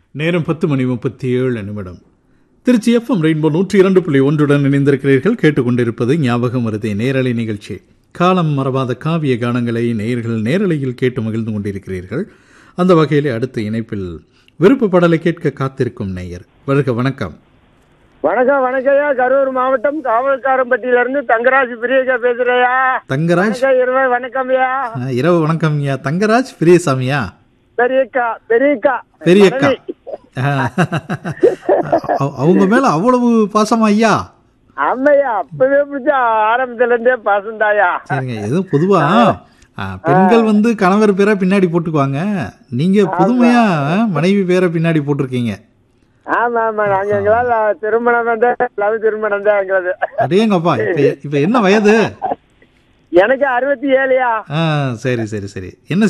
நேரம் பத்து மணி முப்பத்தி ஏழு நிமிடம் திருச்சி எஃப்எம் ரெயின்போ நூற்றி இரண்டு புள்ளி ஒன்றுடன் இணைந்திருக்கிறீர்கள் கேட்டுக்கொண்டிருப்பது ஞாபகம் வருதே நேரலை நிகழ்ச்சி காலம் மறவாத காவிய கானங்களை நேயர்கள் நேரலையில் கேட்டு மகிழ்ந்து கொண்டிருக்கிறீர்கள் அந்த வகையில் அடுத்த இணைப்பில் விருப்ப பாடலை கேட்க காத்திருக்கும் நேயர் வருக வணக்கம் வணக்கம் வணக்கம்யா கரூர் மாவட்டம் காவல்காரம்பட்டியில இருந்து தங்கராஜ் பிரியக்கா பேசுறையா தங்கராஜ் வணக்கம் இருவை வணக்கம்யா ஆ, இரவு வணக்கம் ஐயா தங்கராஜ் பெரியசாமியா பெரியக்கா பெரியக்கா பெரியக்கா ஆ, அவ- அவங்க மேல அவ்வளவு பாசமா ஐயா ஆமையா அப்பவே பிடிச்ச ஆரம்பத்துல இருந்தே பாசந்தாயா சரிங்க எதுவும் பொதுவா ஆ, பெண்கள் வந்து கணவர் பேரை பின்னாடி போட்டுக்குவாங்க நீங்க புதுமையா ஆ, மனைவி பேரை பின்னாடி போட்டிருக்கீங்க ஆமா ஆமா நாங்க எங்களால திருமணம் வந்து லவ் திருமணம் தான் எங்களது அடேங்கப்பா இப்ப இப்ப என்ன வயது எனக்கு அறுபத்தி ஏழுயா ஆ சரி சரி சரி என்ன